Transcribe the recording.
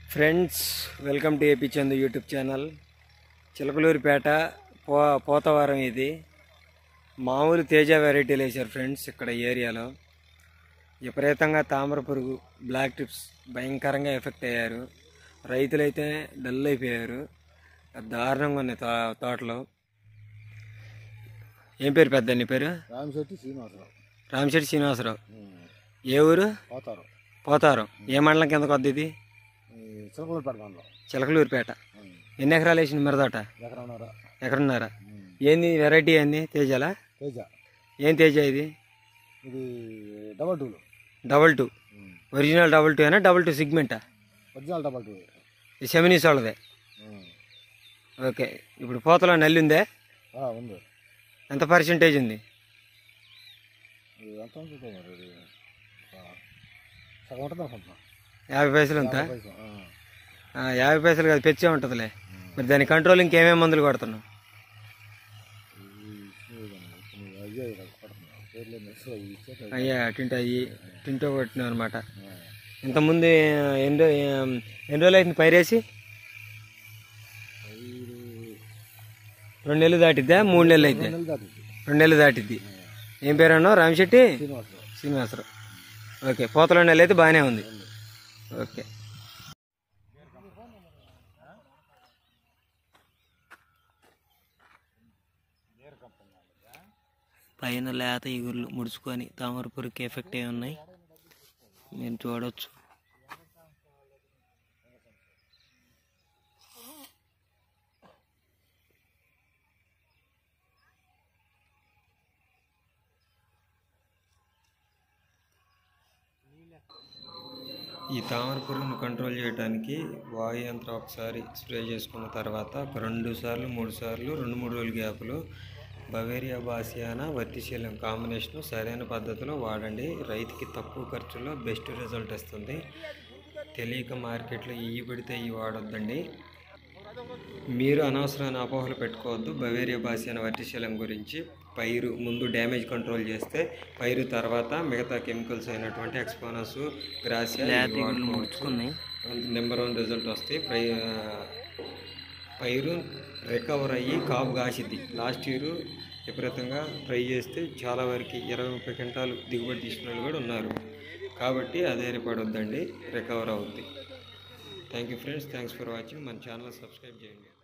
Friends welcome to AP Chandu YouTube channel Chilakaluripet పో పోతవరం ఇది మామూలు తేజ వెరైటీలు వేశారు ఫ్రెండ్స్ ఇక్కడ ఏరియాలో విపరీతంగా తామర పురుగు బ్లాక్ టిప్స్ భయంకరంగా ఎఫెక్ట్ అయ్యారు రైతులైతే డల్ అయిపోయారు దారుణంగా ఉన్నాయి తో తోటలో ఏం పేరు పెద్ద నీ పేరు రామశెట్టి శ్రీనివాసరావు రామశెట్టి శ్రీనివాసరావు ఏ ఊరు పోతారు పోతారం ఏ మండలం కింద కొద్ది ఇది చిలకలపేట మండలం చిలకలూరిపేట ఎన్ని ఎకరాలు వేసింది మిరదోట ఎకరన్నర ఎక్కడున్నారా ఏంది వెరైటీ ఏంది తేజాలా తేజ ఏం తేజ ఇది ఇది డబల్ టూలు double two original double two అయినా డబల్ టూ సిగ్మెంటా ఒరిజినల్ డబల్ టూ ఇది సెమినీస్ వాళ్ళదే ఓకే ఇప్పుడు పోతలో నల్లి ఉందే ఉంది ఎంత పర్సెంటేజ్ ఉంది ఇది ఎంత ఉంటుంది మరి ఇది ఆ, సగం ఉంటుంది అనుకుంటున్నా యాభై పైసలు ఉందా పైసా, ఆ. ఆ, యాభై పైసలు కాదు పెచ్చే ఉంటుందిలే మరి దాని కంట్రోల్ ఇంకేమేమి మందులు కొడుతున్నావు ఇది ఇచ్చేదండి. ఇప్పుడు అయ్యే ఇలా కొడుతున్నా. పేర్లు ఏమి వేస్తావు? ఇవి ఇచ్చేట- అయ్యా టింటో అయ్యి టింటో కొట్టినావు అనమాట ఆ. ఇంతకుముందు ఎన్ని రో- ఎన్ని రోజులు అవుతుంది పైరేసి ఐదు రెండు నెలలు దాటిద్దా మూడు నెలలు అయితే నెలలు దాటింది రెండు నెలలు దాటిద్ది ఏం పేరు అన్నావు రామశెట్టి శ్రీనివాసరావు శ్రీనివాసరావు ఓకే పోతలో నెల అయితే బాగానే ఉంది ఓకే పైన లేత ఇగుర్లు ముడుచుకొని తామర పురికి ఎఫెక్ట్ అయి ఉన్నాయి మీరు చూడవచ్చు ఈ తామర పురుగును కంట్రోల్ చేయడానికి వాయు యంత్రం ఒకసారి స్ప్రే చేసుకున్న తర్వాత ఒక రెండు సార్లు మూడు సార్లు రెండు మూడు రోజుల గ్యాప్లో బవేరియా బాసియానా వర్తిశీలం కాంబినేషన్ సరైన పద్ధతిలో వాడండి రైతుకి తక్కువ ఖర్చులో బెస్ట్ రిజల్ట్ ఇస్తుంది తెలియక మార్కెట్లో ఇవి పడితే ఇవి వాడొద్దండి మీరు అనవసరమైన అపోహలు పెట్టుకోవద్దు బవేరియా బాసియానా వర్టిశీలం గురించి పైరు ముందు డ్యామేజ్ కంట్రోల్ చేస్తే పైరు తర్వాత మిగతా కెమికల్స్ అయినటువంటి Exponus Gracia number one result వస్తాయి ప్రై పైరు రికవర్ అయ్యి కాపు కాసిద్ది లాస్ట్ ఇయర్ విపరీతంగా ట్రై చేస్తే చాలా వరకు ఇరవై ముప్పై క్వింటాలు దిగుబడి తీసిన వాళ్ళు కూడా ఉన్నారు కాబట్టి అధైర్యపడొద్దండి రికవర్ అవుద్ది thank you friends thanks for watching మన ఛానల్ సబ్స్క్రైబ్ చేయండి